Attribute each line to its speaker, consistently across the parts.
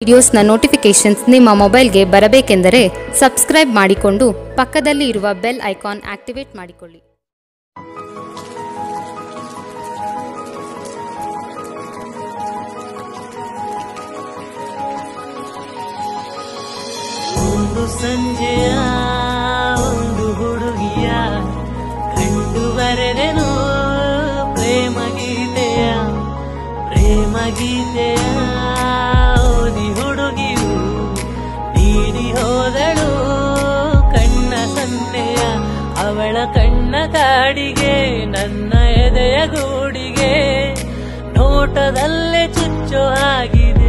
Speaker 1: ವಿಡಿಯೋಸ್ನ notifications ನಿಮ್ಮ ಮೊಬೈಲ್ಗೆ ಬರಬೇಕೆಂದರೆ subscribe ಮಾಡಿಕೊಂಡು ಪಕ್ಕದಲ್ಲಿ ಇರುವ ಬೆಲ್ ಐಕಾನ್ ಆಕ್ಟಿವೇಟ್ ಮಾಡಿಕೊಳ್ಳಿ
Speaker 2: ಒಂದು ಸಂಜೆಯ ಒಂದು ಹುಡುಗಿಯ ಕಂಡು ಬರೆದೆನು ಪ್ರೇಮ ಗೀತೆಯ ಪ್ರೇಮ ಗೀತೆಯ ಓದಿ ಹುಡುಗಿಯು ನೀಡಿ ಹೋದಳು ಕಣ್ಣ ಸನ್ನೆಯ ಅವಳ ಕಣ್ಣ ಕಾಡಿಗೆ ನನ್ನ ಎದೆಯ ಗೂಡಿಗೆ ನೋಟದಲ್ಲೇ ಚುಚ್ಚು ಆಗಿದೆ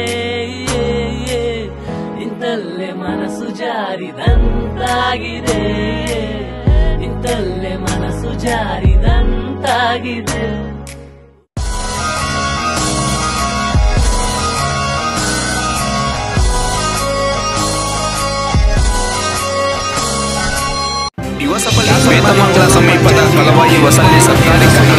Speaker 2: ಇಂತಲ್ಲೇ ಮನಸ್ಸು ಜಾರಿದಂತಾಗಿದೆ ಇಂತಲ್ಲೇ ಮನಸ್ಸು ಜಾರಿದಂತಾಗಿದೆ
Speaker 3: ಯುವ ಸಫಲ ವೇತಮಂಗಲ ಸಮೀಪದ ಕಲವಾಯಿ ವಸತಿ ಸರ್ಕಾರಿ ಕನ್ನಡ